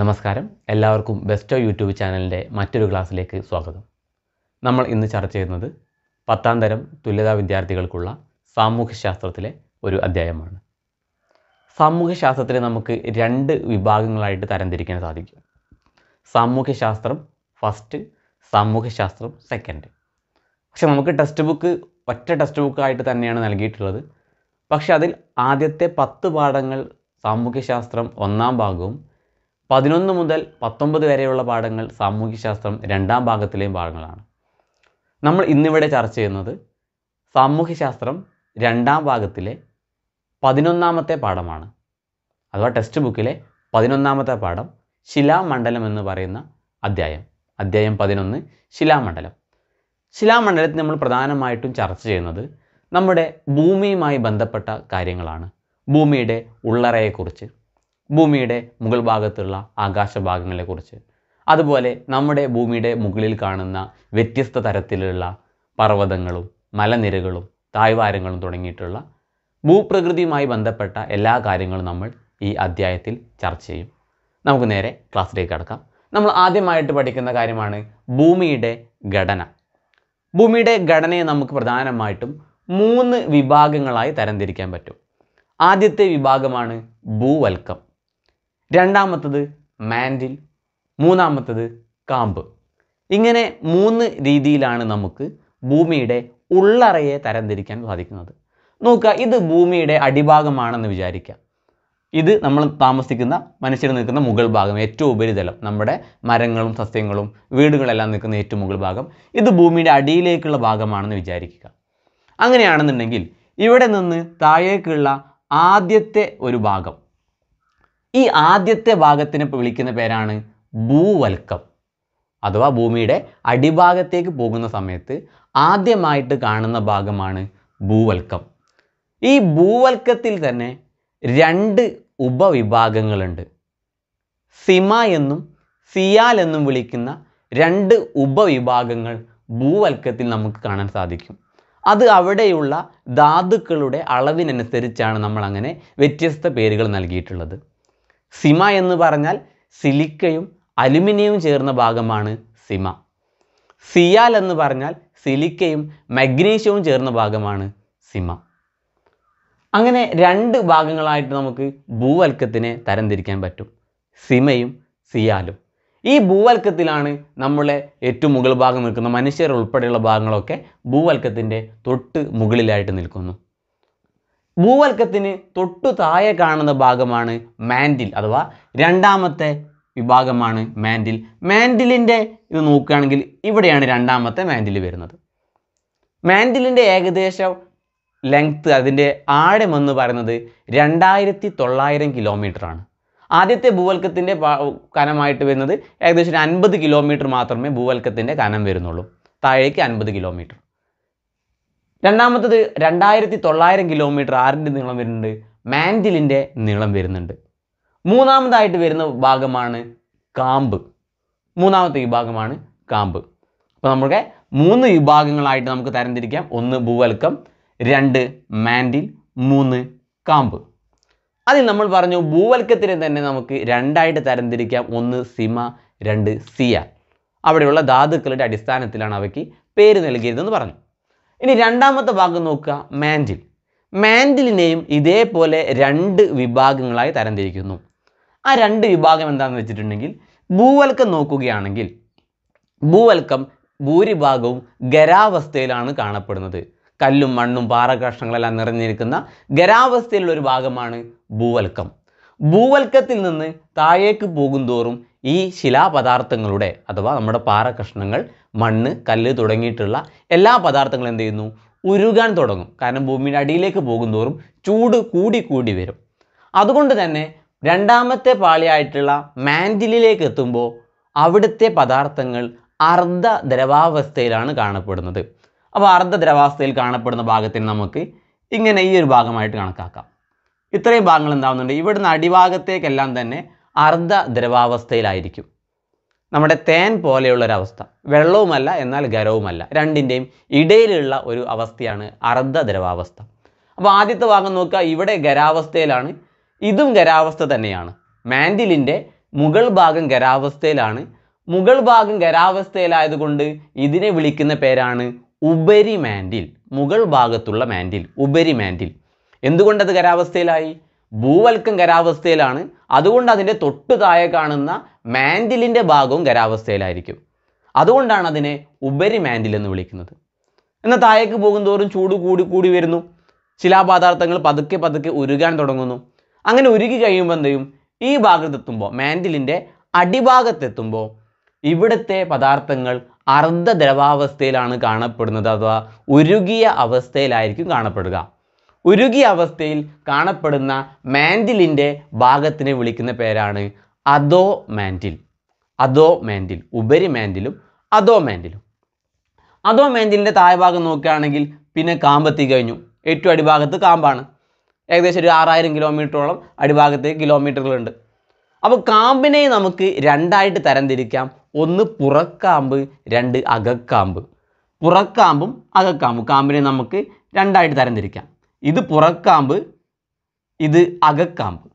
നമസ്കാരം എല്ലാവർക്കും Bairstow YouTube ചാനലിൻ്റെ മറ്റൊരു ക്ലാസ്സിലേക്ക് സ്വാഗതം നമ്മൾ ഇന്ന് ചർച്ച ചെയ്യുന്നത് പത്താം തരം തുല്യതാ വിദ്യാർത്ഥികൾക്കുള്ള സാമൂഹ്യശാസ്ത്രത്തിലെ ഒരു അധ്യായമാണ് സാമൂഹ്യശാസ്ത്രത്തിനെ നമുക്ക് രണ്ട് വിഭാഗങ്ങളായിട്ട് തരംതിരിക്കാൻ സാധിക്കും സാമൂഹ്യശാസ്ത്രം ഫസ്റ്റ് സാമൂഹ്യശാസ്ത്രം സെക്കൻഡ് പക്ഷെ നമുക്ക് ടെക്സ്റ്റ് ബുക്ക് ഒറ്റ ടെക്സ്റ്റ് ബുക്കായിട്ട് തന്നെയാണ് നൽകിയിട്ടുള്ളത് പക്ഷെ അതിൽ ആദ്യത്തെ പത്ത് പാഠങ്ങൾ സാമൂഹ്യശാസ്ത്രം ഒന്നാം ഭാഗവും പതിനൊന്ന് മുതൽ പത്തൊമ്പത് വരെയുള്ള പാഠങ്ങൾ സാമൂഹ്യശാസ്ത്രം രണ്ടാം ഭാഗത്തിലെയും ഭാഗങ്ങളാണ് നമ്മൾ ഇന്നിവിടെ ചർച്ച ചെയ്യുന്നത് സാമൂഹ്യശാസ്ത്രം രണ്ടാം ഭാഗത്തിലെ പതിനൊന്നാമത്തെ പാഠമാണ് അഥവാ ടെക്സ്റ്റ് ബുക്കിലെ പതിനൊന്നാമത്തെ പാഠം ശിലാമണ്ഡലം എന്ന് പറയുന്ന അധ്യായം അധ്യായം പതിനൊന്ന് ശിലാമണ്ഡലം ശിലാമണ്ഡലത്തിൽ നമ്മൾ പ്രധാനമായിട്ടും ചർച്ച ചെയ്യുന്നത് നമ്മുടെ ഭൂമിയുമായി ബന്ധപ്പെട്ട കാര്യങ്ങളാണ് ഭൂമിയുടെ ഉള്ളറയെക്കുറിച്ച് ഭൂമിയുടെ മുകൾ ഭാഗത്തുള്ള ആകാശഭാഗങ്ങളെക്കുറിച്ച് അതുപോലെ നമ്മുടെ ഭൂമിയുടെ മുകളിൽ കാണുന്ന വ്യത്യസ്ത തരത്തിലുള്ള പർവ്വതങ്ങളും മലനിരകളും തായ്വാരങ്ങളും തുടങ്ങിയിട്ടുള്ള ഭൂപ്രകൃതിയുമായി ബന്ധപ്പെട്ട എല്ലാ കാര്യങ്ങളും നമ്മൾ ഈ അധ്യായത്തിൽ ചർച്ച ചെയ്യും നമുക്ക് നേരെ ക്ലാസ്സിലേക്ക് കടക്കാം നമ്മൾ ആദ്യമായിട്ട് പഠിക്കുന്ന കാര്യമാണ് ഭൂമിയുടെ ഘടന ഭൂമിയുടെ ഘടനയെ നമുക്ക് പ്രധാനമായിട്ടും മൂന്ന് വിഭാഗങ്ങളായി തരംതിരിക്കാൻ പറ്റും ആദ്യത്തെ വിഭാഗമാണ് ഭൂവൽക്കം രണ്ടാമത്തത് മാൻഡിൽ മൂന്നാമത്തത് കാമ്പ് ഇങ്ങനെ മൂന്ന് രീതിയിലാണ് നമുക്ക് ഭൂമിയുടെ ഉള്ളറയെ തരംതിരിക്കാൻ സാധിക്കുന്നത് നോക്കുക ഇത് ഭൂമിയുടെ അടിഭാഗമാണെന്ന് വിചാരിക്കുക ഇത് നമ്മൾ താമസിക്കുന്ന മനുഷ്യർ നിൽക്കുന്ന മുകൾ ഭാഗം ഏറ്റവും ഉപരിതലം നമ്മുടെ മരങ്ങളും സസ്യങ്ങളും വീടുകളെല്ലാം നിൽക്കുന്ന ഏറ്റവും മുകൾ ഭാഗം ഇത് ഭൂമിയുടെ അടിയിലേക്കുള്ള ഭാഗമാണെന്ന് വിചാരിക്കുക അങ്ങനെയാണെന്നുണ്ടെങ്കിൽ ഇവിടെ നിന്ന് താഴേക്കുള്ള ആദ്യത്തെ ഒരു ഭാഗം ഈ ആദ്യത്തെ ഭാഗത്തിനെ വിളിക്കുന്ന പേരാണ് ഭൂവൽക്കം അഥവാ ഭൂമിയുടെ അടിഭാഗത്തേക്ക് പോകുന്ന സമയത്ത് ആദ്യമായിട്ട് കാണുന്ന ഭാഗമാണ് ഭൂവൽക്കം ഈ ഭൂവൽക്കത്തിൽ തന്നെ രണ്ട് ഉപവിഭാഗങ്ങളുണ്ട് സിമ എന്നും സിയാൽ എന്നും വിളിക്കുന്ന രണ്ട് ഉപവിഭാഗങ്ങൾ ഭൂവൽക്കത്തിൽ നമുക്ക് കാണാൻ സാധിക്കും അത് അവിടെയുള്ള ധാതുക്കളുടെ അളവിനനുസരിച്ചാണ് നമ്മൾ അങ്ങനെ വ്യത്യസ്ത പേരുകൾ നൽകിയിട്ടുള്ളത് സിമ എന്ന് പറഞ്ഞാൽ സിലിക്കയും അലുമിനിയവും ചേർന്ന ഭാഗമാണ് സിമ സിയാൽ എന്ന് പറഞ്ഞാൽ സിലിക്കയും മഗ്നീഷ്യവും ചേർന്ന ഭാഗമാണ് സിമ അങ്ങനെ രണ്ട് ഭാഗങ്ങളായിട്ട് നമുക്ക് ഭൂവൽക്കത്തിനെ തരംതിരിക്കാൻ പറ്റും സിമയും സിയാലും ഈ ഭൂവൽക്കത്തിലാണ് നമ്മളെ ഏറ്റവും മുകൾ ഭാഗം നിൽക്കുന്ന മനുഷ്യർ ഉൾപ്പെടെയുള്ള ഭാഗങ്ങളൊക്കെ ഭൂവൽക്കത്തിൻ്റെ തൊട്ട് മുകളിലായിട്ട് നിൽക്കുന്നു ഭൂവൽക്കത്തിന് തൊട്ടു താഴെ കാണുന്ന ഭാഗമാണ് മാൻഡിൽ അഥവാ രണ്ടാമത്തെ വിഭാഗമാണ് മാൻഡിൽ മാൻഡിലിൻ്റെ ഇത് നോക്കുകയാണെങ്കിൽ ഇവിടെയാണ് രണ്ടാമത്തെ മാൻഡിൽ വരുന്നത് മാൻഡിലിൻ്റെ ഏകദേശം ലെങ്ത്ത് അതിൻ്റെ ആഴം എന്ന് പറയുന്നത് രണ്ടായിരത്തി തൊള്ളായിരം കിലോമീറ്റർ ആണ് ആദ്യത്തെ ഭൂവൽക്കത്തിൻ്റെ കനമായിട്ട് വരുന്നത് ഏകദേശം ഒരു അൻപത് കിലോമീറ്റർ മാത്രമേ ഭൂവൽക്കത്തിൻ്റെ കനം വരുന്നുള്ളൂ താഴേക്ക് അൻപത് കിലോമീറ്റർ രണ്ടാമത്തത് രണ്ടായിരത്തി തൊള്ളായിരം കിലോമീറ്റർ ആറിൻ്റെ നീളം വരുന്നുണ്ട് മാൻഡിലിൻ്റെ നീളം വരുന്നുണ്ട് മൂന്നാമതായിട്ട് വരുന്ന ഭാഗമാണ് കാമ്പ് മൂന്നാമത്തെ വിഭാഗമാണ് കാമ്പ് അപ്പോൾ നമുക്ക് മൂന്ന് വിഭാഗങ്ങളായിട്ട് നമുക്ക് തരംതിരിക്കാം ഒന്ന് ഭൂവൽക്കം രണ്ട് മാൻഡിൽ മൂന്ന് കാമ്പ് അതിൽ നമ്മൾ പറഞ്ഞു ഭൂവൽക്കത്തിനെ തന്നെ നമുക്ക് രണ്ടായിട്ട് തരംതിരിക്കാം ഒന്ന് സിമ രണ്ട് സിയ അവിടെയുള്ള ധാതുക്കളുടെ അടിസ്ഥാനത്തിലാണ് അവയ്ക്ക് പേര് നൽകിയതെന്ന് പറഞ്ഞു ഇനി രണ്ടാമത്തെ ഭാഗം നോക്കുക മാൻഡിൽ മാൻഡിലിനെയും ഇതേപോലെ രണ്ട് വിഭാഗങ്ങളായി തരംതിരിക്കുന്നു ആ രണ്ട് വിഭാഗം എന്താണെന്ന് വെച്ചിട്ടുണ്ടെങ്കിൽ ഭൂവൽക്കം നോക്കുകയാണെങ്കിൽ ഭൂവൽക്കം ഭൂരിഭാഗവും ഖരാവസ്ഥയിലാണ് കാണപ്പെടുന്നത് കല്ലും മണ്ണും പാറകഷ്ണങ്ങളെല്ലാം നിറഞ്ഞിരിക്കുന്ന ഖരാവസ്ഥയിലുള്ള ഒരു ഭാഗമാണ് ഭൂവൽക്കം ഭൂവൽക്കത്തിൽ നിന്ന് താഴേക്ക് പോകുന്തോറും ഈ ശിലാപദാർത്ഥങ്ങളുടെ അഥവാ നമ്മുടെ പാറകഷ്ണങ്ങൾ മണ്ണ് കല്ല് തുടങ്ങിയിട്ടുള്ള എല്ലാ പദാർത്ഥങ്ങളും എന്ത് ചെയ്യുന്നു ഉരുകാൻ തുടങ്ങും കാരണം ഭൂമിയുടെ അടിയിലേക്ക് പോകുന്തോറും ചൂട് കൂടി കൂടി വരും അതുകൊണ്ട് തന്നെ രണ്ടാമത്തെ പാളിയായിട്ടുള്ള മാൻഡിലിലേക്ക് എത്തുമ്പോൾ അവിടുത്തെ പദാർത്ഥങ്ങൾ അർദ്ധ ദ്രവാവസ്ഥയിലാണ് കാണപ്പെടുന്നത് അപ്പോൾ അർദ്ധ ദ്രവാവസ്ഥയിൽ കാണപ്പെടുന്ന ഭാഗത്തിന് നമുക്ക് ഇങ്ങനെ ഈ ഒരു ഭാഗമായിട്ട് കണക്കാക്കാം ഇത്രയും ഭാഗങ്ങൾ എന്താവുന്നുണ്ട് ഇവിടുന്ന് അടിഭാഗത്തേക്കെല്ലാം തന്നെ അർദ്ധ ദ്രവാവസ്ഥയിലായിരിക്കും നമ്മുടെ തേൻ പോലെയുള്ളൊരവസ്ഥ വെള്ളവുമല്ല എന്നാൽ ഖരവുമല്ല രണ്ടിൻ്റെയും ഇടയിലുള്ള ഒരു അവസ്ഥയാണ് അർദ്ധ ദ്രവാവസ്ഥ അപ്പോൾ ആദ്യത്തെ ഭാഗം നോക്കുക ഇവിടെ ഖരാവസ്ഥയിലാണ് ഇതും ഖരാവസ്ഥ തന്നെയാണ് മാൻഡിലിൻ്റെ മുകൾ ഭാഗം ഖരാവസ്ഥയിലാണ് മുകൾ ഭാഗം ഖരാവസ്ഥയിലായതുകൊണ്ട് ഇതിനെ വിളിക്കുന്ന പേരാണ് ഉപരി മാൻഡിൽ മുകൾ ഭാഗത്തുള്ള മാൻഡിൽ ഉപരി മാൻഡിൽ എന്തുകൊണ്ടത് ഖരാവസ്ഥയിലായി ഭൂവൽക്കം ഖരാവസ്ഥയിലാണ് അതുകൊണ്ട് അതിൻ്റെ തൊട്ടു താഴെ കാണുന്ന മാൻഡിലിൻ്റെ ഭാഗവും ഖരാവസ്ഥയിലായിരിക്കും അതുകൊണ്ടാണ് അതിനെ ഉപരി മാൻഡിൽ എന്ന് വിളിക്കുന്നത് എന്നാൽ താഴേക്ക് പോകുന്തോറും ചൂട് കൂടി കൂടി വരുന്നു ശിലാപദാർത്ഥങ്ങൾ പതുക്കെ പതുക്കെ ഉരുകാൻ തുടങ്ങുന്നു അങ്ങനെ ഉരുകി കഴിയുമ്പോൾ എന്ത് ചെയ്യും ഈ ഭാഗത്തെത്തുമ്പോൾ മാൻഡിലിൻ്റെ അടിഭാഗത്തെത്തുമ്പോൾ ഇവിടുത്തെ പദാർത്ഥങ്ങൾ അർദ്ധ ദ്രവാവസ്ഥയിലാണ് കാണപ്പെടുന്നത് അഥവാ ഉരുകിയ അവസ്ഥയിലായിരിക്കും കാണപ്പെടുക ഉരുകിയ അവസ്ഥയിൽ കാണപ്പെടുന്ന മാൻഡിലിൻ്റെ ഭാഗത്തിനെ വിളിക്കുന്ന പേരാണ് അധോ മാൻഡിൽ അധോ മാൻഡിൽ ഉപരി മാൻഡിലും അധോ മാൻഡിലും അധോ മാൻഡിലിൻ്റെ താഴ്ഭാഗം നോക്കുകയാണെങ്കിൽ പിന്നെ കാമ്പെത്തി കഴിഞ്ഞു ഏറ്റവും അടിഭാഗത്ത് കാമ്പാണ് ഏകദേശം ഒരു ആറായിരം കിലോമീറ്ററോളം അടിഭാഗത്തേക്ക് കിലോമീറ്ററുകളുണ്ട് അപ്പോൾ കാമ്പിനെ നമുക്ക് രണ്ടായിട്ട് തരംതിരിക്കാം ഒന്ന് പുറക്കാമ്പ് രണ്ട് അകക്കാമ്പ് പുറക്കാമ്പും അകക്കാമ്പും കാമ്പിനെ നമുക്ക് രണ്ടായിട്ട് തരംതിരിക്കാം ഇത് പുറക്കാമ്പ് ഇത് അകക്കാമ്പ്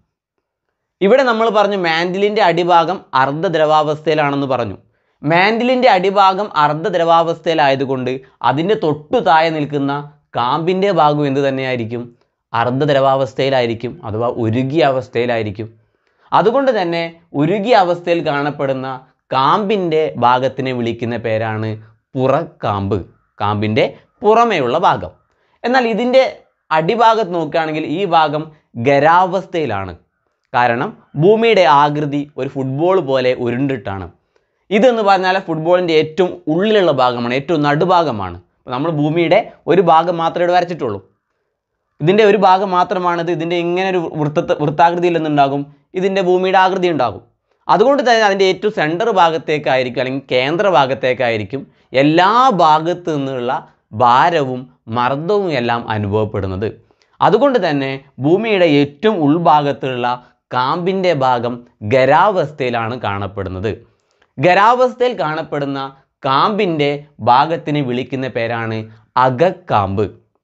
ഇവിടെ നമ്മൾ പറഞ്ഞു മാൻഡിലിൻ്റെ അടിഭാഗം അർദ്ധ ദ്രവാവസ്ഥയിലാണെന്ന് പറഞ്ഞു മാൻഡിലിൻ്റെ അടിഭാഗം അർദ്ധ ദ്രവാവസ്ഥയിലായതുകൊണ്ട് അതിൻ്റെ തൊട്ടു താഴെ നിൽക്കുന്ന കാമ്പിൻ്റെ ഭാഗം എന്ത് തന്നെയായിരിക്കും അർദ്ധ ദ്രവാവസ്ഥയിലായിരിക്കും അഥവാ ഉരുകിയ അവസ്ഥയിലായിരിക്കും അതുകൊണ്ട് തന്നെ ഉരുകിയ അവസ്ഥയിൽ കാണപ്പെടുന്ന കാമ്പിൻ്റെ ഭാഗത്തിനെ വിളിക്കുന്ന പേരാണ് പുറക്കാമ്പ് കാമ്പിൻ്റെ പുറമേയുള്ള ഭാഗം എന്നാൽ ഇതിൻ്റെ അടിഭാഗത്ത് നോക്കുകയാണെങ്കിൽ ഈ ഭാഗം ഖരാവസ്ഥയിലാണ് കാരണം ഭൂമിയുടെ ആകൃതി ഒരു ഫുട്ബോൾ പോലെ ഉരുണ്ടിട്ടാണ് ഇതെന്ന് പറഞ്ഞാൽ ഫുട്ബോളിൻ്റെ ഏറ്റവും ഉള്ളിലുള്ള ഭാഗമാണ് ഏറ്റവും നടുഭാഗമാണ് അപ്പോൾ നമ്മൾ ഭൂമിയുടെ ഒരു ഭാഗം മാത്രമേ ഇവിടെ വരച്ചിട്ടുള്ളൂ ഇതിൻ്റെ ഒരു ഭാഗം മാത്രമാണിത് ഇതിൻ്റെ ഇങ്ങനെ ഒരു വൃത്ത വൃത്താകൃതിയിൽ നിന്നുണ്ടാകും ഇതിൻ്റെ ഭൂമിയുടെ ആകൃതി ഉണ്ടാകും അതുകൊണ്ട് തന്നെ അതിൻ്റെ ഏറ്റവും സെൻറ്റർ ഭാഗത്തേക്കായിരിക്കും അല്ലെങ്കിൽ കേന്ദ്ര ഭാഗത്തേക്കായിരിക്കും എല്ലാ ഭാഗത്തു നിന്നുള്ള ഭാരവും മർദ്ദവും എല്ലാം അനുഭവപ്പെടുന്നത് അതുകൊണ്ട് തന്നെ ഭൂമിയുടെ ഏറ്റവും ഉൾഭാഗത്തുള്ള കാമ്പിൻ്റെ ഭാഗം ഖരാവസ്ഥയിലാണ് കാണപ്പെടുന്നത് ഖരാവസ്ഥയിൽ കാണപ്പെടുന്ന കാമ്പിൻ്റെ ഭാഗത്തിന് വിളിക്കുന്ന പേരാണ് അകക്കാമ്പ്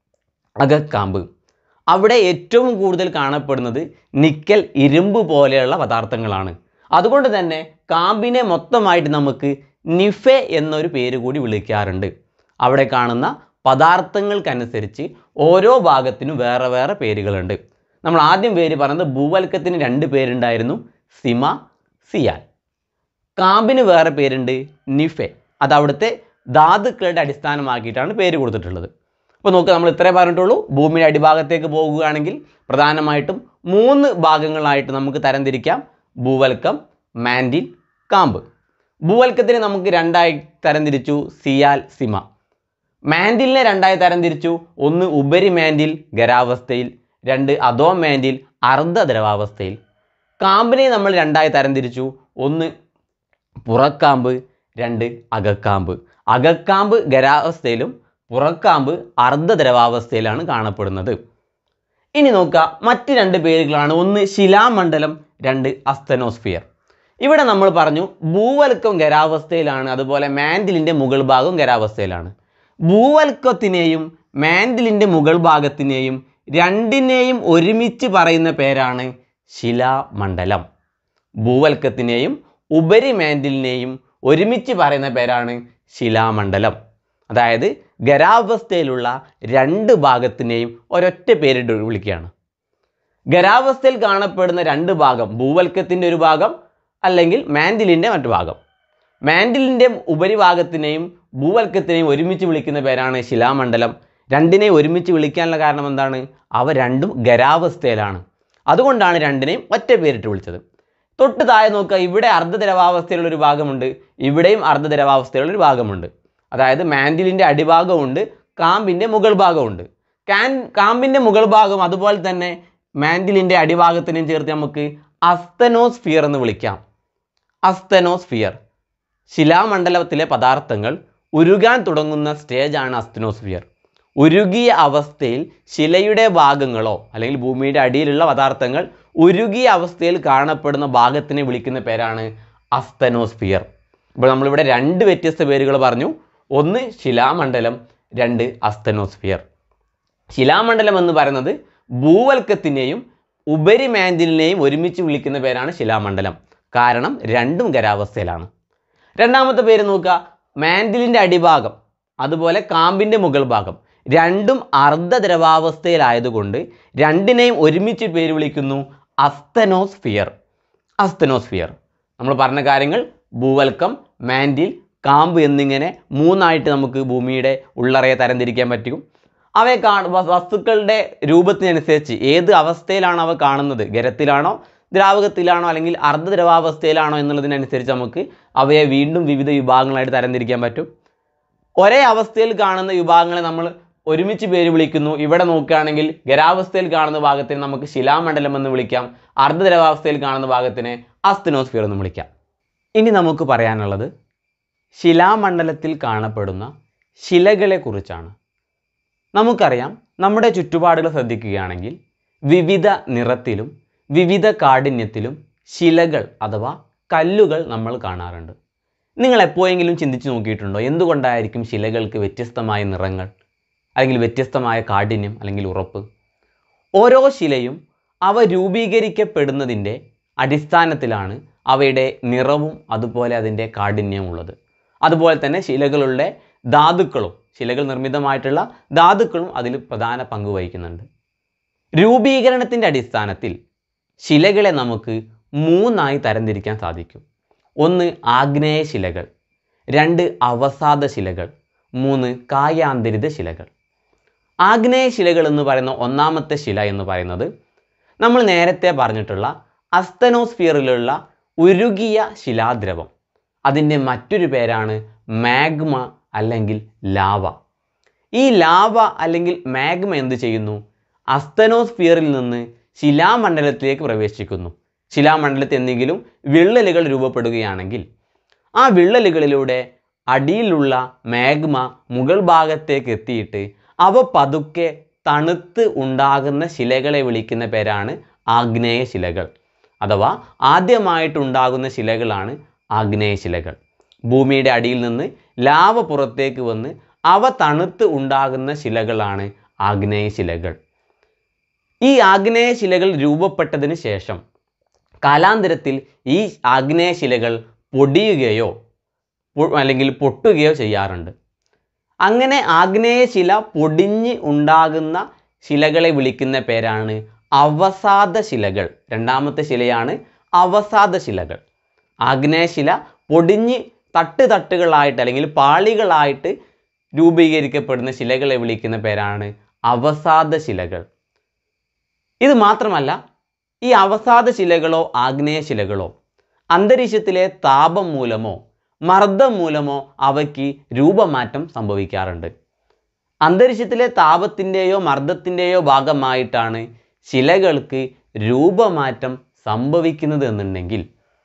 അകക്കാമ്പ് അവിടെ ഏറ്റവും കൂടുതൽ കാണപ്പെടുന്നത് നിക്കൽ ഇരുമ്പ് പോലെയുള്ള പദാർത്ഥങ്ങളാണ് അതുകൊണ്ട് തന്നെ കാമ്പിനെ മൊത്തമായിട്ട് നമുക്ക് നിഫെ എന്നൊരു പേര് കൂടി വിളിക്കാറുണ്ട് അവിടെ കാണുന്ന പദാർത്ഥങ്ങൾക്കനുസരിച്ച് ഓരോ ഭാഗത്തിനും വേറെ വേറെ പേരുകളുണ്ട് നമ്മൾ ആദ്യം പേര് പറഞ്ഞത് ഭൂവൽക്കത്തിന് രണ്ട് പേരുണ്ടായിരുന്നു സിമ സിയാൽ കാമ്പിന് വേറെ പേരുണ്ട് നിഫെ അത് അവിടുത്തെ ധാതുക്കളുടെ അടിസ്ഥാനമാക്കിയിട്ടാണ് പേര് കൊടുത്തിട്ടുള്ളത് അപ്പോൾ നോക്കുക നമ്മൾ ഇത്രേ പറഞ്ഞിട്ടുള്ളൂ ഭൂമിയുടെ അടിഭാഗത്തേക്ക് പോകുകയാണെങ്കിൽ പ്രധാനമായിട്ടും മൂന്ന് ഭാഗങ്ങളായിട്ട് നമുക്ക് തരംതിരിക്കാം ഭൂവൽക്കം മാൻഡിൽ കാമ്പ് ഭൂവൽക്കത്തിനെ നമുക്ക് രണ്ടായി തരംതിരിച്ചു സിയാൽ സിമ മാൻഡിലിനെ രണ്ടായി തരംതിരിച്ചു ഒന്ന് ഉപരി മാൻഡിൽ ഖരാവസ്ഥയിൽ രണ്ട് അധോ മാൻഡിൽ അർദ്ധ ദ്രവാവസ്ഥയിൽ കാമ്പിനെ നമ്മൾ രണ്ടായി തരംതിരിച്ചു ഒന്ന് പുറക്കാമ്പ് രണ്ട് അകക്കാമ്പ് അകക്കാമ്പ് ഖരാവസ്ഥയിലും പുറക്കാമ്പ് അർദ്ധ ദ്രവാവസ്ഥയിലാണ് കാണപ്പെടുന്നത് ഇനി നോക്കുക മറ്റ് രണ്ട് പേരുകളാണ് ഒന്ന് ശിലാമണ്ഡലം രണ്ട് അസ്തനോസ്ഫിയർ ഇവിടെ നമ്മൾ പറഞ്ഞു ഭൂവൽക്കം ഖരാവസ്ഥയിലാണ് അതുപോലെ മാൻഡിലിൻ്റെ മുകൾ ഭാഗം ഖരാവസ്ഥയിലാണ് ഭൂവൽക്കത്തിനെയും മാൻഡിലിൻ്റെ മുകൾ ഭാഗത്തിനെയും രണ്ടിനെയും ഒരുമിച്ച് പറയുന്ന പേരാണ് ശിലാമണ്ഡലം ഭൂവൽക്കത്തിനെയും ഉപരി മാൻഡിലിനെയും ഒരുമിച്ച് പറയുന്ന പേരാണ് ശിലാമണ്ഡലം അതായത് ഖരാവസ്ഥയിലുള്ള രണ്ട് ഭാഗത്തിനെയും ഒരൊറ്റ പേരിട്ട് വിളിക്കുകയാണ് ഖരാവസ്ഥയിൽ കാണപ്പെടുന്ന രണ്ട് ഭാഗം ഭൂവൽക്കത്തിൻ്റെ ഒരു ഭാഗം അല്ലെങ്കിൽ മാൻഡിലിൻ്റെ മറ്റു ഭാഗം മാൻഡിലിൻ്റെ ഉപരിഭാഗത്തിനെയും ഭൂവൽക്കത്തിനെയും ഒരുമിച്ച് വിളിക്കുന്ന പേരാണ് ശിലാമണ്ഡലം രണ്ടിനെയും ഒരുമിച്ച് വിളിക്കാനുള്ള കാരണം എന്താണ് അവ രണ്ടും ഖരാവസ്ഥയിലാണ് അതുകൊണ്ടാണ് രണ്ടിനെയും ഒറ്റ പേരിട്ട് വിളിച്ചത് തൊട്ട് താഴെ നോക്കുക ഇവിടെ അർദ്ധദ്രവാവസ്ഥയിലുള്ള ഒരു ഭാഗമുണ്ട് ഇവിടെയും അർദ്ധദ്രവാവസ്ഥയിലുള്ള ഒരു ഭാഗമുണ്ട് അതായത് മാൻഡിലിൻ്റെ അടിഭാഗമുണ്ട് കാമ്പിൻ്റെ മുകൾ ഭാഗമുണ്ട് കാൻ കാമ്പിൻ്റെ മുകൾ ഭാഗം അതുപോലെ തന്നെ മാൻഡിലിൻ്റെ അടിഭാഗത്തിനെയും ചേർത്ത് നമുക്ക് അസ്തനോസ്ഫിയർ എന്ന് വിളിക്കാം അസ്തനോസ്ഫിയർ ശിലാമണ്ഡലത്തിലെ പദാർത്ഥങ്ങൾ ഉരുകാൻ തുടങ്ങുന്ന സ്റ്റേജാണ് അസ്തനോസ്ഫിയർ ഉരുകിയ അവസ്ഥയിൽ ശിലയുടെ ഭാഗങ്ങളോ അല്ലെങ്കിൽ ഭൂമിയുടെ അടിയിലുള്ള പദാർത്ഥങ്ങൾ ഉരുകിയ അവസ്ഥയിൽ കാണപ്പെടുന്ന ഭാഗത്തിനെ വിളിക്കുന്ന പേരാണ് അസ്തനോസ്ഫിയർ ഇപ്പോൾ നമ്മളിവിടെ രണ്ട് വ്യത്യസ്ത പേരുകൾ പറഞ്ഞു ഒന്ന് ശിലാമണ്ഡലം രണ്ട് അസ്തനോസ്ഫിയർ ശിലാമണ്ഡലം എന്ന് പറയുന്നത് ഭൂവൽക്കത്തിനെയും ഉപരി മാൻഡിലിനെയും ഒരുമിച്ച് വിളിക്കുന്ന പേരാണ് ശിലാമണ്ഡലം കാരണം രണ്ടും ഖരാവസ്ഥയിലാണ് രണ്ടാമത്തെ പേര് നോക്കുക മാൻഡിലിൻ്റെ അടിഭാഗം അതുപോലെ കാമ്പിൻ്റെ മുകൾ ഭാഗം രണ്ടും അർദ്ധദ്രവാവസ്ഥയിലായതുകൊണ്ട് രണ്ടിനെയും ഒരുമിച്ച് പേര് വിളിക്കുന്നു അസ്തനോസ്ഫിയർ അസ്തനോസ്ഫിയർ നമ്മൾ പറഞ്ഞ കാര്യങ്ങൾ ഭൂവൽക്കം മാൻഡിൽ കാമ്പ് എന്നിങ്ങനെ മൂന്നായിട്ട് നമുക്ക് ഭൂമിയുടെ ഉള്ളറയെ തരംതിരിക്കാൻ പറ്റും അവയെ കാ വ- വസ്തുക്കളുടെ രൂപത്തിനനുസരിച്ച് ഏത് അവസ്ഥയിലാണോ അവ കാണുന്നത് ഖരത്തിലാണോ ദ്രാവകത്തിലാണോ അല്ലെങ്കിൽ അർദ്ധദ്രവാവസ്ഥയിലാണോ എന്നുള്ളതിനനുസരിച്ച് നമുക്ക് അവയെ വീണ്ടും വിവിധ വിഭാഗങ്ങളായിട്ട് തരംതിരിക്കാൻ പറ്റും ഒരേ അവസ്ഥയിൽ കാണുന്ന വിഭാഗങ്ങളെ നമ്മൾ ഒരുമിച്ച് പേര് വിളിക്കുന്നു ഇവിടെ നോക്കുകയാണെങ്കിൽ ഖരാവസ്ഥയിൽ കാണുന്ന ഭാഗത്തിന് നമുക്ക് ശിലാമണ്ഡലം എന്ന് വിളിക്കാം അർദ്ധദ്രവാവസ്ഥയിൽ കാണുന്ന ഭാഗത്തിന് അസ്തനോസ്ഫിയർ എന്ന് വിളിക്കാം ഇനി നമുക്ക് പറയാനുള്ളത് ശിലാമണ്ഡലത്തിൽ കാണപ്പെടുന്ന ശിലകളെക്കുറിച്ചാണ് നമുക്കറിയാം നമ്മുടെ ചുറ്റുപാടുകൾ ശ്രദ്ധിക്കുകയാണെങ്കിൽ വിവിധ നിറത്തിലും വിവിധ കാഠിന്യത്തിലും ശിലകൾ അഥവാ കല്ലുകൾ നമ്മൾ കാണാറുണ്ട് നിങ്ങൾ എപ്പോഴെങ്കിലും ചിന്തിച്ചു നോക്കിയിട്ടുണ്ടോ എന്തുകൊണ്ടായിരിക്കും ശിലകൾക്ക് വ്യത്യസ്തമായ നിറങ്ങൾ അല്ലെങ്കിൽ വ്യത്യസ്തമായ കാഠിന്യം അല്ലെങ്കിൽ ഉറപ്പ് ഓരോ ശിലയും അവ രൂപീകരിക്കപ്പെടുന്നതിൻ്റെ അടിസ്ഥാനത്തിലാണ് അവയുടെ നിറവും അതുപോലെ അതിൻ്റെ കാഠിന്യവും ഉള്ളത് അതുപോലെ തന്നെ ശിലകളുടെ ധാതുക്കളും ശിലകൾ നിർമ്മിതമായിട്ടുള്ള ധാതുക്കളും അതിൽ പ്രധാന പങ്ക് വഹിക്കുന്നുണ്ട് രൂപീകരണത്തിൻ്റെ അടിസ്ഥാനത്തിൽ ശിലകളെ നമുക്ക് മൂന്നായി തരംതിരിക്കാൻ സാധിക്കും ഒന്ന് ആഗ്നേയ ശിലകൾ രണ്ട് അവസാദ ശിലകൾ മൂന്ന് കായാന്തരിത ശിലകൾ ആഗ്നേയ ശിലകൾ എന്ന് പറയുന്ന ഒന്നാമത്തെ ശില എന്ന് പറയുന്നത് നമ്മൾ നേരത്തെ പറഞ്ഞിട്ടുള്ള അസ്തനോസ്ഫിയറിലുള്ള ഉരുകിയ ശിലാദ്രവം അതിൻ്റെ മറ്റൊരു പേരാണ് മാഗ്മ അല്ലെങ്കിൽ ലാവ ഈ ലാവ അല്ലെങ്കിൽ മാഗ്മ എന്ത് ചെയ്യുന്നു അസ്തനോസ്ഫിയറിൽ നിന്ന് ശിലാമണ്ഡലത്തിലേക്ക് പ്രവേശിക്കുന്നു ശിലാമണ്ഡലത്തിൽ എന്തെങ്കിലും വിള്ളലുകൾ രൂപപ്പെടുകയാണെങ്കിൽ ആ വിള്ളലുകളിലൂടെ അടിയിലുള്ള മാഗ്മ മുകൾ ഭാഗത്തേക്ക് എത്തിയിട്ട് അവ പതുക്കെ തണുത്ത് ഉണ്ടാകുന്ന ശിലകളെ വിളിക്കുന്ന പേരാണ് ആഗ്നേയ ശിലകൾ അഥവാ ആദ്യമായിട്ടുണ്ടാകുന്ന ശിലകളാണ് ആഗ്നേയ ശിലകൾ ഭൂമിയുടെ അടിയിൽ നിന്ന് ലാവ പുറത്തേക്ക് വന്ന് അവ തണുത്ത് ഉണ്ടാകുന്ന ശിലകളാണ് ആഗ്നേയ ശിലകൾ ഈ ആഗ്നേയ ശിലകൾ രൂപപ്പെട്ടതിന് ശേഷം കാലാന്തരത്തിൽ ഈ ആഗ്നേയ ശിലകൾ പൊടിയുകയോ പൊ- അല്ലെങ്കിൽ പൊട്ടുകയോ ചെയ്യാറുണ്ട് അങ്ങനെ ആഗ്നേയ ശില പൊടിഞ്ഞ് ഉണ്ടാകുന്ന ശിലകളെ വിളിക്കുന്ന പേരാണ് അവസാദ ശിലകൾ രണ്ടാമത്തെ ശിലയാണ് അവസാദ ശിലകൾ ആഗ്നേയ ശില പൊടിഞ്ഞ് തട്ട് തട്ടുകളായിട്ട് അല്ലെങ്കിൽ പാളികളായിട്ട് രൂപീകരിക്കപ്പെടുന്ന ശിലകളെ വിളിക്കുന്ന പേരാണ് അവസാദ ശിലകൾ ഇത് മാത്രമല്ല ഈ അവസാദ ശിലകളോ ആഗ്നേയ ശിലകളോ അന്തരീക്ഷത്തിലെ താപം മൂലമോ മർദ്ദം മൂലമോ അവയ്ക്ക് രൂപമാറ്റം സംഭവിക്കാറുണ്ട് അന്തരീക്ഷത്തിലെ താപത്തിൻ്റെയോ മർദ്ദത്തിൻ്റെയോ ഭാഗമായിട്ടാണ് ശിലകൾക്ക് രൂപമാറ്റം സംഭവിക്കുന്നത് എന്നുണ്ടെങ്കിൽ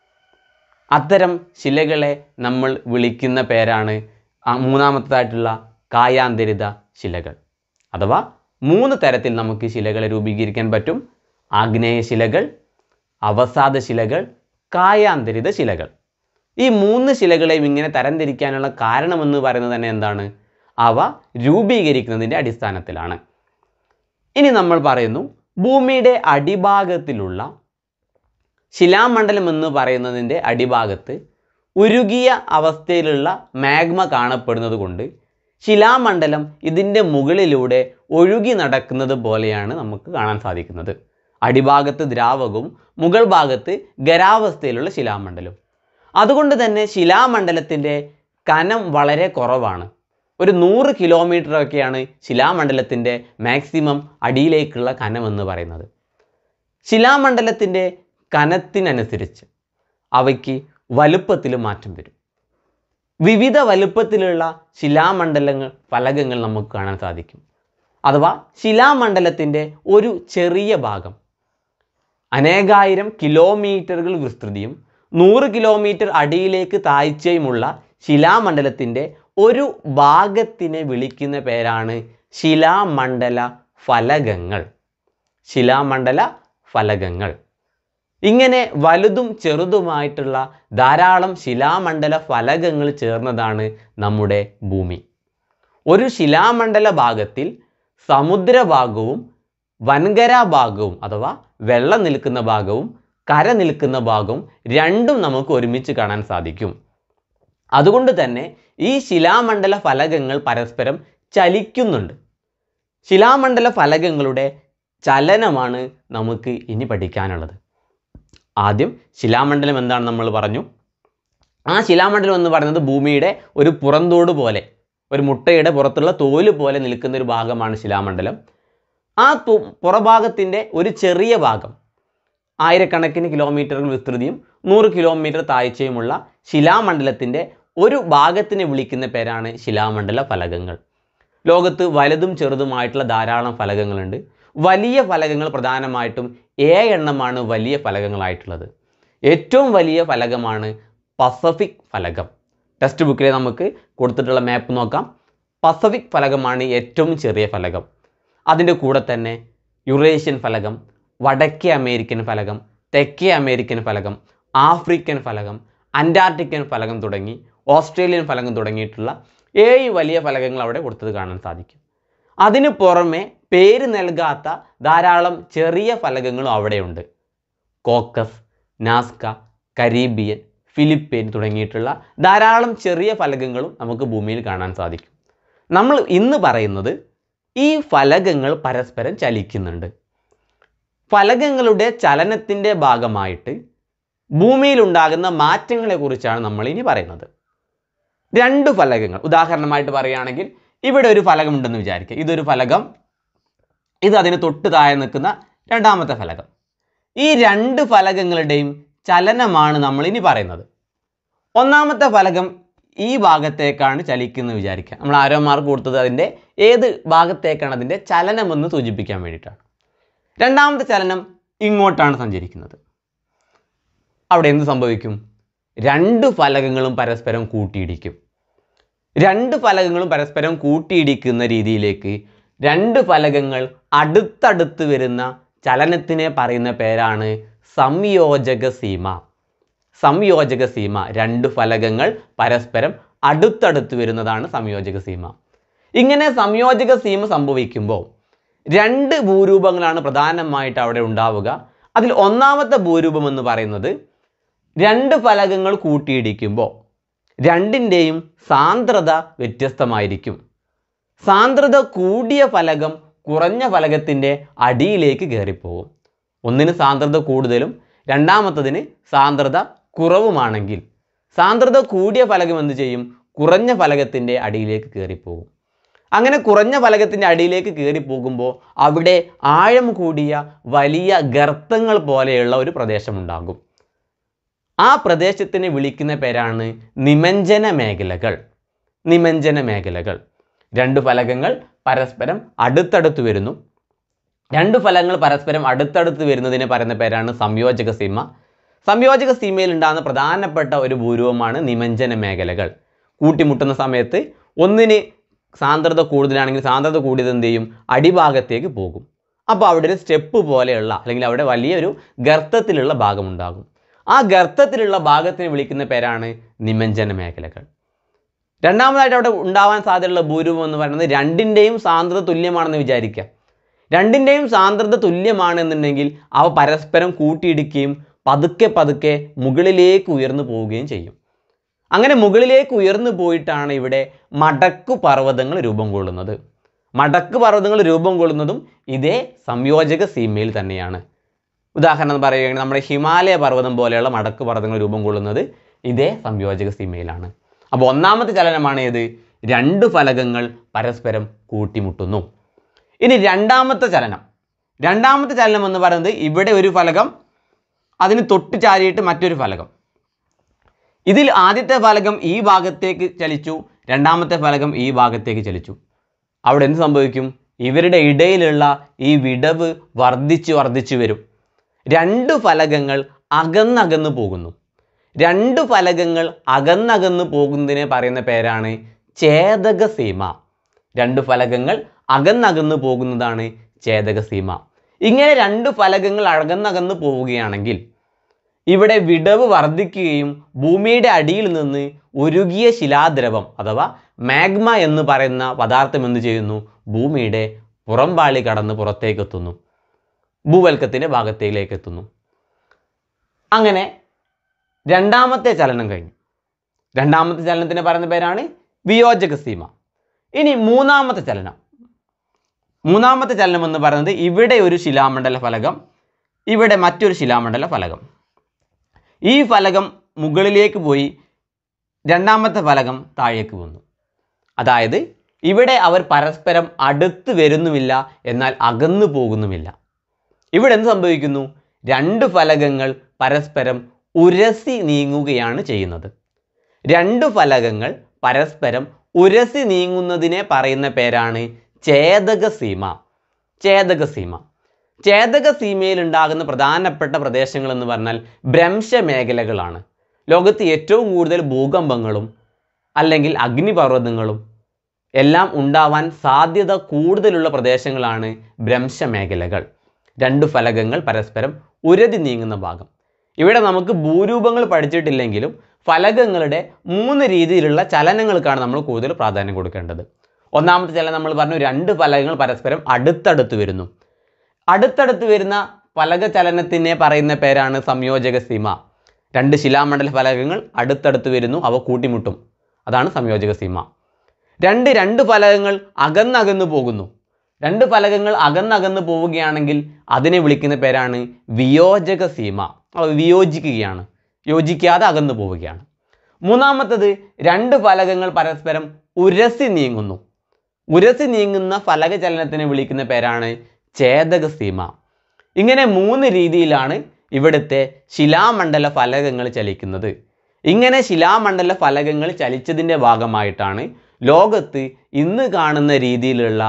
അത്തരം ശിലകളെ നമ്മൾ വിളിക്കുന്ന പേരാണ് ആ മൂന്നാമത്തേതായിട്ടുള്ള കായാന്തരിത ശിലകൾ അഥവാ മൂന്ന് തരത്തിൽ നമുക്ക് ശിലകളെ രൂപീകരിക്കാൻ പറ്റും ആഗ്നേയ ശിലകൾ അവസാദ ശിലകൾ കായാന്തരിത ശിലകൾ ഈ മൂന്ന് ശിലകളെയും ഇങ്ങനെ തരംതിരിക്കാനുള്ള കാരണമെന്ന് പറയുന്നത് തന്നെ എന്താണ് അവ രൂപീകരിക്കുന്നതിൻ്റെ അടിസ്ഥാനത്തിലാണ് ഇനി നമ്മൾ പറയുന്നു ഭൂമിയുടെ അടിഭാഗത്തിലുള്ള ശിലാമണ്ഡലം എന്ന് പറയുന്നതിൻ്റെ അടിഭാഗത്ത് ഉരുകിയ അവസ്ഥയിലുള്ള മാഗ്മ കാണപ്പെടുന്നത് കൊണ്ട് ശിലാമണ്ഡലം ഇതിൻ്റെ മുകളിലൂടെ ഒഴുകി നടക്കുന്നത് പോലെയാണ് നമുക്ക് കാണാൻ സാധിക്കുന്നത് അടിഭാഗത്ത് ദ്രാവകവും മുകൾ ഭാഗത്ത് ഖരാവസ്ഥയിലുള്ള ശിലാമണ്ഡലം അതുകൊണ്ട് തന്നെ ശിലാമണ്ഡലത്തിൻ്റെ കനം വളരെ കുറവാണ് ഒരു നൂറ് കിലോമീറ്ററൊക്കെയാണ് ശിലാമണ്ഡലത്തിൻ്റെ മാക്സിമം അടിയിലേക്കുള്ള കനം എന്ന് പറയുന്നത് ശിലാമണ്ഡലത്തിൻ്റെ കനത്തിനനുസരിച്ച് അവയ്ക്ക് വലുപ്പത്തിൽ മാറ്റം വരും വിവിധ വലുപ്പത്തിലുള്ള ശിലാമണ്ഡലങ്ങൾ ഫലകങ്ങൾ നമുക്ക് കാണാൻ സാധിക്കും അഥവാ ശിലാമണ്ഡലത്തിൻ്റെ ഒരു ചെറിയ ഭാഗം അനേകായിരം കിലോമീറ്ററുകൾ വിസ്തൃതിയും നൂറ് കിലോമീറ്റർ അടിയിലേക്ക് താഴ്ചയുമുള്ള ശിലാമണ്ഡലത്തിൻ്റെ ഒരു ഭാഗത്തിനെ വിളിക്കുന്ന പേരാണ് ശിലാമണ്ഡല ഫലകങ്ങൾ ശിലാമണ്ഡല ഫലകങ്ങൾ ഇങ്ങനെ വലുതും ചെറുതുമായിട്ടുള്ള ധാരാളം ശിലാമണ്ഡല ഫലകങ്ങൾ ചേർന്നതാണ് നമ്മുടെ ഭൂമി ഒരു ശിലാമണ്ഡല ഭാഗത്തിൽ സമുദ്രഭാഗവും വൻകര ഭാഗവും അഥവാ വെള്ളം നിൽക്കുന്ന ഭാഗവും കര നിൽക്കുന്ന ഭാഗവും രണ്ടും നമുക്ക് ഒരുമിച്ച് കാണാൻ സാധിക്കും അതുകൊണ്ട് തന്നെ ഈ ശിലാമണ്ഡല ഫലകങ്ങൾ പരസ്പരം ചലിക്കുന്നുണ്ട് ശിലാമണ്ഡല ഫലകങ്ങളുടെ ചലനമാണ് നമുക്ക് ഇനി പഠിക്കാനുള്ളത് ആദ്യം ശിലാമണ്ഡലം എന്താണെന്ന് നമ്മൾ പറഞ്ഞു ആ ശിലാമണ്ഡലം എന്ന് പറയുന്നത് ഭൂമിയുടെ ഒരു പുറന്തോട് പോലെ ഒരു മുട്ടയുടെ പുറത്തുള്ള തോല് പോലെ നിൽക്കുന്ന ഒരു ഭാഗമാണ് ശിലാമണ്ഡലം ആ തു- പുറഭാഗത്തിൻ്റെ ഒരു ചെറിയ ഭാഗം ആയിരക്കണക്കിന് കിലോമീറ്ററുകൾ വിസ്തൃതിയും നൂറ് കിലോമീറ്റർ താഴ്ചയുമുള്ള ശിലാമണ്ഡലത്തിൻ്റെ ഒരു ഭാഗത്തിനെ വിളിക്കുന്ന പേരാണ് ശിലാമണ്ഡല ഫലകങ്ങൾ ലോകത്ത് വലുതും ചെറുതുമായിട്ടുള്ള ധാരാളം ഫലകങ്ങളുണ്ട് വലിയ ഫലകങ്ങൾ പ്രധാനമായിട്ടും ഏഴ് എണ്ണമാണ് വലിയ ഫലകങ്ങളായിട്ടുള്ളത് ഏറ്റവും വലിയ ഫലകമാണ് പസഫിക് ഫലകം ടെക്സ്റ്റ് ബുക്കിൽ നമുക്ക് കൊടുത്തിട്ടുള്ള മാപ്പ് നോക്കാം പസഫിക് ഫലകമാണ് ഏറ്റവും ചെറിയ ഫലകം അതിൻ്റെ കൂടെ തന്നെ യുറേഷ്യൻ ഫലകം വടക്കേ അമേരിക്കൻ ഫലകം തെക്കേ അമേരിക്കൻ ഫലകം ആഫ്രിക്കൻ ഫലകം അന്റാർട്ടിക്കൻ ഫലകം തുടങ്ങി ഓസ്ട്രേലിയൻ ഫലകം തുടങ്ങിയിട്ടുള്ള ഏഴ് വലിയ ഫലകങ്ങൾ അവിടെ കൊടുത്തത് കാണാൻ സാധിക്കും അതിന് പുറമെ പേര് നൽകാത്ത ധാരാളം ചെറിയ ഫലകങ്ങളും അവിടെയുണ്ട് കോക്കസ് നാസ്ക കരീബിയൻ ഫിലിപ്പീൻ തുടങ്ങിയിട്ടുള്ള ധാരാളം ചെറിയ ഫലകങ്ങളും നമുക്ക് ഭൂമിയിൽ കാണാൻ സാധിക്കും നമ്മൾ ഇന്ന് പറയുന്നത് ഈ ഫലകങ്ങൾ പരസ്പരം ചലിക്കുന്നുണ്ട് ഫലകങ്ങളുടെ ചലനത്തിൻ്റെ ഭാഗമായിട്ട് ഭൂമിയിലുണ്ടാകുന്ന മാറ്റങ്ങളെക്കുറിച്ചാണ് നമ്മൾ ഇനി പറയുന്നത് രണ്ട് ഫലകങ്ങൾ ഉദാഹരണമായിട്ട് പറയുകയാണെങ്കിൽ ഇവിടെ ഒരു ഫലകമുണ്ടെന്ന് വിചാരിക്കുക ഇതൊരു ഫലകം ഇത് അതിന് തൊട്ട് താഴെ നിൽക്കുന്ന രണ്ടാമത്തെ ഫലകം ഈ രണ്ട് ഫലകങ്ങളുടെയും ചലനമാണ് നമ്മൾ ഇനി പറയുന്നത് ഒന്നാമത്തെ ഫലകം ഈ ഭാഗത്തേക്കാണ് ചലിക്കുന്നത് വിചാരിക്കുക നമ്മൾ ആരോ മാർക്ക് കൊടുത്തത് അതിൻ്റെ ഏത് ഭാഗത്തേക്കാണ് അതിൻ്റെ ചലനമെന്ന് സൂചിപ്പിക്കാൻ വേണ്ടിയിട്ടാണ് രണ്ടാമത്തെ ചലനം ഇങ്ങോട്ടാണ് സഞ്ചരിക്കുന്നത് അവിടെ എന്ത് സംഭവിക്കും രണ്ട് ഫലകങ്ങളും പരസ്പരം കൂട്ടിയിടിക്കും രണ്ട് ഫലകങ്ങളും പരസ്പരം കൂട്ടിയിടിക്കുന്ന രീതിയിലേക്ക് രണ്ട് ഫലകങ്ങൾ അടുത്തടുത്ത് വരുന്ന ചലനത്തിനെ പറയുന്ന പേരാണ് സംയോജക സീമ സംയോജക സീമ രണ്ട് ഫലകങ്ങൾ പരസ്പരം അടുത്തടുത്ത് വരുന്നതാണ് സംയോജക സീമ ഇങ്ങനെ സംയോജക സീമ സംഭവിക്കുമ്പോൾ രണ്ട് ഭൂരൂപങ്ങളാണ് പ്രധാനമായിട്ട് അവിടെ ഉണ്ടാവുക അതിൽ ഒന്നാമത്തെ ഭൂരൂപം എന്ന് പറയുന്നത് രണ്ട് ഫലകങ്ങൾ കൂട്ടിയിടിക്കുമ്പോൾ രണ്ടിൻ്റെയും സാന്ദ്രത വ്യത്യസ്തമായിരിക്കും സാന്ദ്രത കൂടിയ ഫലകം കുറഞ്ഞ ഫലകത്തിൻ്റെ അടിയിലേക്ക് കയറിപ്പോകും ഒന്നിന് സാന്ദ്രത കൂടുതലും രണ്ടാമത്തതിന് സാന്ദ്രത കുറവുമാണെങ്കിൽ സാന്ദ്രത കൂടിയ ഫലകം എന്ത് ചെയ്യും കുറഞ്ഞ ഫലകത്തിൻ്റെ അടിയിലേക്ക് കയറിപ്പോകും അങ്ങനെ കുറഞ്ഞ ഫലകത്തിൻ്റെ അടിയിലേക്ക് കയറി പോകുമ്പോൾ അവിടെ ആഴം കൂടിയ വലിയ ഗർത്തങ്ങൾ പോലെയുള്ള ഒരു പ്രദേശമുണ്ടാകും ആ പ്രദേശത്തിനെ വിളിക്കുന്ന പേരാണ് നിമഞ്ജന മേഖലകൾ നിമഞ്ജന മേഖലകൾ രണ്ട് ഫലകങ്ങൾ പരസ്പരം അടുത്തടുത്ത് വരുന്നു രണ്ട് ഫലങ്ങൾ പരസ്പരം അടുത്തടുത്ത് വരുന്നതിനെ പറയുന്ന പേരാണ് സംയോജക സീമ സംയോജക സീമയിൽ ഉണ്ടാകുന്ന പ്രധാനപ്പെട്ട ഒരു ഭൂരൂപമാണ് നിമഞ്ജന മേഖലകൾ കൂട്ടിമുട്ടുന്ന സമയത്ത് ഒന്നിന് സാന്ദ്രത കൂടുതലാണെങ്കിൽ സാന്ദ്രത കൂടിയത് എന്ത് ചെയ്യും അടിഭാഗത്തേക്ക് പോകും അപ്പോൾ അവിടെ ഒരു സ്റ്റെപ്പ് പോലെയുള്ള അല്ലെങ്കിൽ അവിടെ വലിയൊരു ഗർത്തത്തിലുള്ള ഭാഗമുണ്ടാകും ആ ഗർത്തത്തിലുള്ള ഭാഗത്തിനെ വിളിക്കുന്ന പേരാണ് നിമഞ്ജന മേഖലകൾ രണ്ടാമതായിട്ട് അവിടെ ഉണ്ടാവാൻ സാധ്യതയുള്ള ഭൂരൂപം എന്ന് പറയുന്നത് രണ്ടിൻ്റെയും സാന്ദ്രത തുല്യമാണെന്ന് വിചാരിക്കാം രണ്ടിൻ്റെയും സാന്ദ്രത തുല്യമാണെന്നുണ്ടെങ്കിൽ അവ പരസ്പരം കൂട്ടിയിടിക്കുകയും പതുക്കെ പതുക്കെ മുകളിലേക്ക് ഉയർന്നു പോവുകയും ചെയ്യും അങ്ങനെ മുകളിലേക്ക് ഉയർന്നു പോയിട്ടാണ് ഇവിടെ മടക്കു പർവ്വതങ്ങൾ രൂപം കൊള്ളുന്നത് മടക്ക് പർവ്വതങ്ങൾ രൂപം കൊള്ളുന്നതും ഇതേ സംയോജക സീമയിൽ തന്നെയാണ് ഉദാഹരണം പറയുകയാണെങ്കിൽ നമ്മുടെ ഹിമാലയ പർവ്വതം പോലെയുള്ള മടക്ക് പർവ്വതങ്ങൾ രൂപം കൊള്ളുന്നത് ഇതേ സംയോജക സീമയിലാണ് അപ്പോൾ ഒന്നാമത്തെ ചലനമാണ് ഏത് രണ്ട് ഫലകങ്ങൾ പരസ്പരം കൂട്ടിമുട്ടുന്നു ഇനി രണ്ടാമത്തെ ചലനം രണ്ടാമത്തെ ചലനം എന്ന് പറയുന്നത് ഇവിടെ ഒരു ഫലകം അതിന് തൊട്ട് ചാരിയിട്ട് മറ്റൊരു ഫലകം ഇതിൽ ആദ്യത്തെ ഫലകം ഈ ഭാഗത്തേക്ക് ചലിച്ചു രണ്ടാമത്തെ ഫലകം ഈ ഭാഗത്തേക്ക് ചലിച്ചു അവിടെ എന്ത് സംഭവിക്കും ഇവരുടെ ഇടയിലുള്ള ഈ വിടവ് വർദ്ധിച്ച് വർദ്ധിച്ചു വരും രണ്ട് ഫലകങ്ങൾ അകന്നകന്ന് പോകുന്നു രണ്ട് ഫലകങ്ങൾ അകന്നകന്ന് പോകുന്നതിനെ പറയുന്ന പേരാണ് ഛേദക സീമ രണ്ട് ഫലകങ്ങൾ അകന്നകന്ന് പോകുന്നതാണ് ഛേദക സീമ ഇങ്ങനെ രണ്ട് ഫലകങ്ങൾ അകന്നകന്ന് പോവുകയാണെങ്കിൽ ഇവിടെ വിടവ് വർദ്ധിക്കുകയും ഭൂമിയുടെ അടിയിൽ നിന്ന് ഉരുകിയ ശിലാദ്രവം അഥവാ മാഗ്മ എന്ന് പറയുന്ന പദാർത്ഥം എന്ത് ചെയ്യുന്നു ഭൂമിയുടെ പുറംപാളി കടന്ന് പുറത്തേക്ക് എത്തുന്നു ഭൂവൽക്കത്തിൻ്റെ ഭാഗത്തേക്ക് എത്തുന്നു അങ്ങനെ രണ്ടാമത്തെ ചലനം കഴിഞ്ഞു രണ്ടാമത്തെ ചലനത്തിന് പറയുന്ന പേരാണ് വിയോജക സീമ ഇനി മൂന്നാമത്തെ ചലനം മൂന്നാമത്തെ ചലനം എന്ന് പറയുന്നത് ഇവിടെ ഒരു ശിലാമണ്ഡല ഫലകം ഇവിടെ മറ്റൊരു ശിലാമണ്ഡല ഫലകം ഈ ഫലകം മുകളിലേക്ക് പോയി രണ്ടാമത്തെ ഫലകം താഴേക്ക് വന്നു അതായത് ഇവിടെ അവർ പരസ്പരം അടുത്ത് വരുന്നുമില്ല എന്നാൽ അകന്നു പോകുന്നുമില്ല ഇവിടെ എന്ത് സംഭവിക്കുന്നു രണ്ട് ഫലകങ്ങൾ പരസ്പരം ഉരസി നീങ്ങുകയാണ് ചെയ്യുന്നത് രണ്ട് ഫലകങ്ങൾ പരസ്പരം ഉരസി നീങ്ങുന്നതിനെ പറയുന്ന പേരാണ് ഛേദക സീമ ഛേദക സീമ ഛേദക സീമയിൽ ഉണ്ടാകുന്ന പ്രധാനപ്പെട്ട പ്രദേശങ്ങൾ എന്ന് പറഞ്ഞാൽ ഭ്രംശ മേഖലകളാണ് ലോകത്ത് ഏറ്റവും കൂടുതൽ ഭൂകമ്പങ്ങളും അല്ലെങ്കിൽ അഗ്നിപർവ്വതങ്ങളും എല്ലാം ഉണ്ടാവാൻ സാധ്യത കൂടുതലുള്ള പ്രദേശങ്ങളാണ് ഭ്രംശ മേഖലകൾ രണ്ട് ഫലകങ്ങൾ പരസ്പരം ഉരതി നീങ്ങുന്ന ഭാഗം ഇവിടെ നമുക്ക് ഭൂരൂപങ്ങൾ പഠിച്ചിട്ടില്ലെങ്കിലും ഫലകങ്ങളുടെ മൂന്ന് രീതിയിലുള്ള ചലനങ്ങൾക്കാണ് നമ്മൾ കൂടുതൽ പ്രാധാന്യം കൊടുക്കേണ്ടത് ഒന്നാമത്തെ ചലനം നമ്മൾ പറഞ്ഞു രണ്ട് ഫലകങ്ങൾ പരസ്പരം അടുത്തടുത്ത് വരുന്നു അടുത്തടുത്ത് വരുന്ന ഫലക ചലനത്തിനെ പറയുന്ന പേരാണ് സംയോജക സീമ രണ്ട് ശിലാമണ്ഡല ഫലകങ്ങൾ അടുത്തടുത്ത് വരുന്നു അവ കൂട്ടിമുട്ടും അതാണ് സംയോജക സീമ രണ്ട് രണ്ട് ഫലകങ്ങൾ അകന്നകന്നു പോകുന്നു രണ്ട് ഫലകങ്ങൾ അകന്നകന്ന് പോവുകയാണെങ്കിൽ അതിനെ വിളിക്കുന്ന പേരാണ് വിയോജക സീമ അവ വിയോജിക്കുകയാണ് യോജിക്കാതെ അകന്നു പോവുകയാണ് മൂന്നാമത്തത് രണ്ട് ഫലകങ്ങൾ പരസ്പരം ഉരസി നീങ്ങുന്നു ഉരസി നീങ്ങുന്ന ഫലക ചലനത്തിനെ വിളിക്കുന്ന പേരാണ് ഛേദക സീമ ഇങ്ങനെ മൂന്ന് രീതിയിലാണ് ഇവിടുത്തെ ശിലാമണ്ഡല ഫലകങ്ങൾ ചലിക്കുന്നത് ഇങ്ങനെ ശിലാമണ്ഡല ഫലകങ്ങൾ ചലിച്ചതിൻ്റെ ഭാഗമായിട്ടാണ് ലോകത്ത് ഇന്ന് കാണുന്ന രീതിയിലുള്ള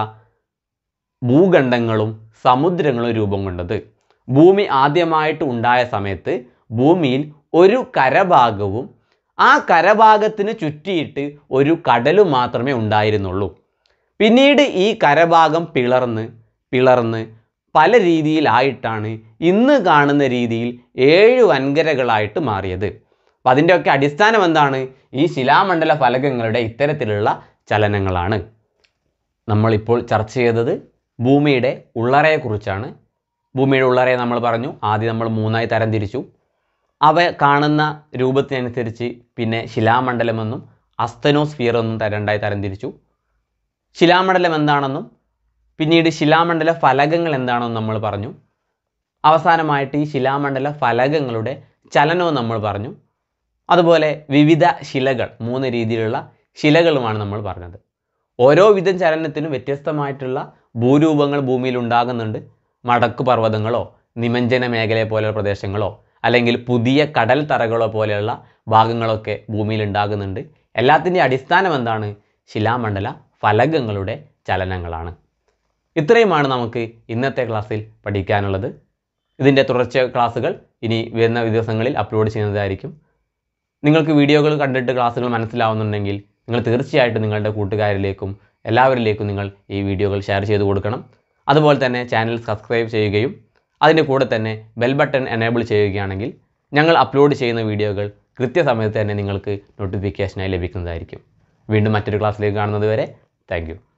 ഭൂഖണ്ഡങ്ങളും സമുദ്രങ്ങളും രൂപം കൊണ്ടത് ഭൂമി ആദ്യമായിട്ട് ഉണ്ടായ സമയത്ത് ഭൂമിയിൽ ഒരു കരഭാഗവും ആ കരഭാഗത്തിന് ചുറ്റിയിട്ട് ഒരു കടലും മാത്രമേ ഉണ്ടായിരുന്നുള്ളൂ പിന്നീട് ഈ കരഭാഗം പിളർന്ന് പിളർന്ന് പല രീതിയിലായിട്ടാണ് ഇന്ന് കാണുന്ന രീതിയിൽ ഏഴ് വൻകരകളായിട്ട് മാറിയത് അപ്പം അതിൻ്റെയൊക്കെ അടിസ്ഥാനം എന്താണ് ഈ ശിലാമണ്ഡല ഫലകങ്ങളുടെ ഇത്തരത്തിലുള്ള ചലനങ്ങളാണ് നമ്മളിപ്പോൾ ചർച്ച ചെയ്തത് ഭൂമിയുടെ ഉള്ളറയെക്കുറിച്ചാണ് ഭൂമിയുടെ ഉള്ളറയെ നമ്മൾ പറഞ്ഞു ആദ്യം നമ്മൾ മൂന്നായി തരംതിരിച്ചു അവ കാണുന്ന രൂപത്തിനനുസരിച്ച് പിന്നെ ശിലാമണ്ഡലമെന്നും അസ്തനോസ്ഫിയർ എന്നും ത- രണ്ടായി തരംതിരിച്ചു ശിലാമണ്ഡലം എന്താണെന്നും പിന്നീട് ശിലാമണ്ഡല ഫലകങ്ങൾ എന്താണെന്നും നമ്മൾ പറഞ്ഞു അവസാനമായിട്ട് ഈ ശിലാമണ്ഡല ഫലകങ്ങളുടെ ചലനവും നമ്മൾ പറഞ്ഞു അതുപോലെ വിവിധ ശിലകൾ മൂന്ന് രീതിയിലുള്ള ശിലകളുമാണ് നമ്മൾ പറഞ്ഞത് ഓരോ വിധം ചലനത്തിനും വ്യത്യസ്തമായിട്ടുള്ള ഭൂരൂപങ്ങൾ ഭൂമിയിൽ ഉണ്ടാകുന്നുണ്ട് മടക്കു പർവ്വതങ്ങളോ നിമഞ്ജന മേഖലയെ പോലെയുള്ള പ്രദേശങ്ങളോ അല്ലെങ്കിൽ പുതിയ കടൽ തറകളോ പോലെയുള്ള ഭാഗങ്ങളൊക്കെ ഭൂമിയിൽ ഉണ്ടാകുന്നുണ്ട് എല്ലാത്തിൻ്റെ അടിസ്ഥാനം എന്താണ് ശിലാമണ്ഡല ഫലകങ്ങളുടെ ചലനങ്ങളാണ് ഇത്രയുമാണ് നമുക്ക് ഇന്നത്തെ ക്ലാസ്സിൽ പഠിക്കാനുള്ളത് ഇതിൻ്റെ തുടർച്ച ക്ലാസ്സുകൾ ഇനി വരുന്ന ദിവസങ്ങളിൽ അപ്ലോഡ് ചെയ്യുന്നതായിരിക്കും നിങ്ങൾക്ക് വീഡിയോകൾ കണ്ടിട്ട് ക്ലാസ്സുകൾ മനസ്സിലാവുന്നുണ്ടെങ്കിൽ നിങ്ങൾ തീർച്ചയായിട്ടും നിങ്ങളുടെ കൂട്ടുകാരിലേക്കും എല്ലാവരിലേക്കും നിങ്ങൾ ഈ വീഡിയോകൾ ഷെയർ ചെയ്ത് കൊടുക്കണം അതുപോലെ തന്നെ ചാനൽ സബ്സ്ക്രൈബ് ചെയ്യുകയും അതിൻ്റെ കൂടെ തന്നെ ബെൽ ബട്ടൺ എനേബിൾ ചെയ്യുകയാണെങ്കിൽ ഞങ്ങൾ അപ്ലോഡ് ചെയ്യുന്ന വീഡിയോകൾ കൃത്യസമയത്ത് തന്നെ നിങ്ങൾക്ക് നോട്ടിഫിക്കേഷനായി ലഭിക്കുന്നതായിരിക്കും വീണ്ടും മറ്റൊരു ക്ലാസ്സിലേക്ക് കാണുന്നത് വരെ താങ്ക്